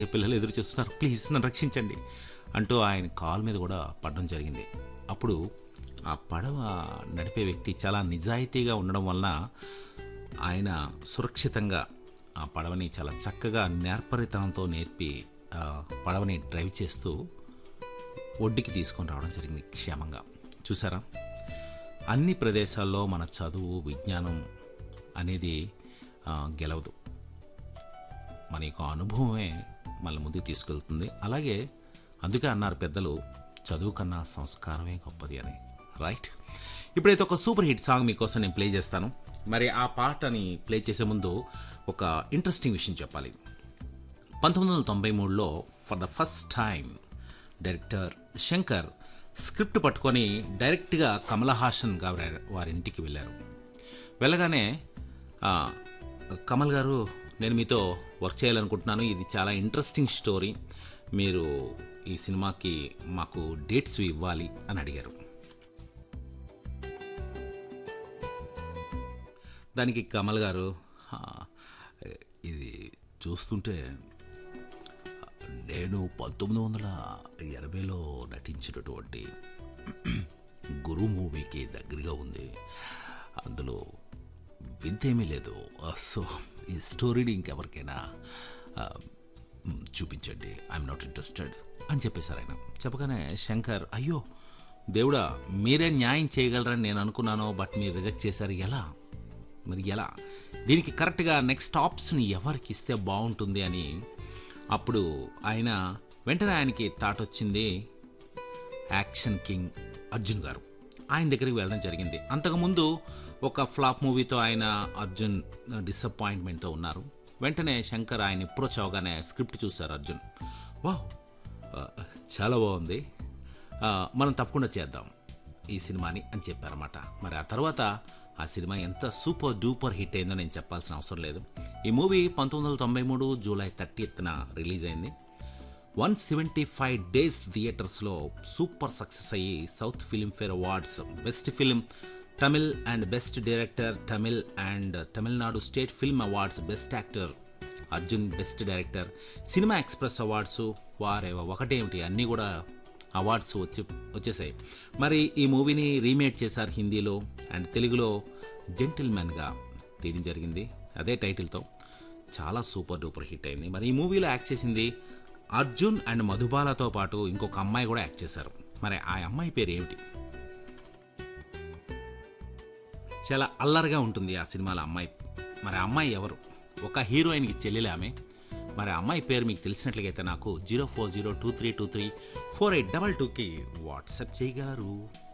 పిల్లలు ఎదురు చూస్తున్నారు ప్లీజ్ నన్ను రక్షించండి అంటూ ఆయన కాల్ మీద కూడా పడడం జరిగింది అప్పుడు ఆ పడవ నడిపే వ్యక్తి చాలా నిజాయితీగా ఉండడం వలన ఆయన సురక్షితంగా ఆ పడవని చాలా చక్కగా నేర్పరితనంతో నేర్పి ఆ పడవని డ్రైవ్ చేస్తూ ఒడ్డుకి తీసుకొని రావడం జరిగింది క్షేమంగా చూసారా అన్ని ప్రదేశాల్లో మన చదువు విజ్ఞానం అనేది ఆ, గెలవదు మన యొక్క అనుభవమే మన ముందుకు తీసుకెళ్తుంది అలాగే అందుకే అన్నారు పెద్దలు చదువు కన్నా సంస్కారమే గొప్పది అని రైట్ ఇప్పుడైతే ఒక సూపర్ హిట్ సాంగ్ మీకోసం నేను ప్లే చేస్తాను మరి ఆ పాటని ప్లే చేసే ముందు ఒక ఇంట్రెస్టింగ్ విషయం చెప్పాలి పంతొమ్మిది వందల తొంభై మూడులో for the first time director Shankar script పట్టుకొని డైరెక్ట్గా కమల్ హాసన్ గారి వారి ఇంటికి వెళ్ళారు వెళ్ళగానే ఆ, కమల్ గారు నేను మీతో వర్క్ చేయాలనుకుంటున్నాను ఇది చాలా ఇంట్రెస్టింగ్ స్టోరీ మీరు ఈ సినిమాకి మాకు డేట్స్ ఇవ్వాలి అని అడిగారు దానికి కమల్ గారు "ఆ, ఇది చూస్తుంటే నేను పంతొమ్మిది వందల ఎనభైలో నటించినటువంటి గురు మూవీకి దగ్గరగా ఉంది అందులో వింతేమీ లేదు ఆ, సో ఈ స్టోరీని ఇంకెవరికైనా ఆ, మ్, చూపించండి ఐఎమ్ నాట్ ఇంట్రెస్టెడ్ అని చెప్పేశారు ఆయన చెప్పగానే శంకర్ అయ్యో దేవుడా మీరే న్యాయం చేయగలరని నేను అనుకున్నాను బట్ మీరు రిజెక్ట్ చేశారు ఎలా మరి ఎలా దీనికి కరెక్ట్గా నెక్స్ట్ ఆప్షన్ ఎవరికి ఇస్తే బాగుంటుంది అని అప్పుడు ఆయన వెంటనే ఆయనకి థాట్ వచ్చింది యాక్షన్ కింగ్ అర్జున్ గారు ఆయన దగ్గరికి వెళ్ళడం జరిగింది అంతకుముందు ఒక ఫ్లాప్ మూవీతో ఆయన అర్జున్ డిసప్పాయింట్మెంట్తో ఉన్నారు వెంటనే శంకర్ ఆయన అప్రోచ్ అవగానే స్క్రిప్ట్ చూశారు అర్జున్ వా చాలా బాగుంది ఆ, మనం తప్పకుండా చేద్దాం ఈ సినిమాని అని చెప్పారన్నమాట మరి ఆ తర్వాత ఆ సినిమా ఎంత సూపర్ డూపర్ హిట్ అయిందో నేను చెప్పాల్సిన అవసరం లేదు ఈ మూవీ పంతొమ్మిది వందల తొంభై మూడు జూలై థర్టీత్న రిలీజ్ అయింది వన్ సెవెంటీ ఫైవ్ డేస్ థియేటర్స్లో సూపర్ సక్సెస్ అయ్యి south filmfare awards best film Tamil and best director Tamil and Tamil Nadu state film awards best actor Arjun best director Cinema Express awards వారే ఒకటేమిటి అన్నీ కూడా అవార్డ్స్ వచ్చి వచ్చేసాయి మరి ఈ మూవీని రీమేక్ చేశారు హిందీలో అండ్ తెలుగులో జెంటిల్మెన్గా తీయడం జరిగింది అదే టైటిల్తో చాలా సూపర్ డూపర్ హిట్ అయింది మరి ఈ మూవీలో యాక్ట్ చేసింది అర్జున్ అండ్ మధుబాలతో పాటు ఇంకొక అమ్మాయి కూడా యాక్ట్ చేశారు మరి ఆ అమ్మాయి పేరు ఏమిటి చాలా అల్లరిగా ఉంటుంది ఆ సినిమాలో అమ్మాయి మరి ఆ అమ్మాయి ఎవరు ఒక హీరోయిన్కి చెల్లెలే ఆమె మరి ఆ అమ్మాయి పేరు మీకు తెలిసినట్లయితే నాకు zero four zero two three two three four eight double టూకి వాట్సాప్ చేయగలరు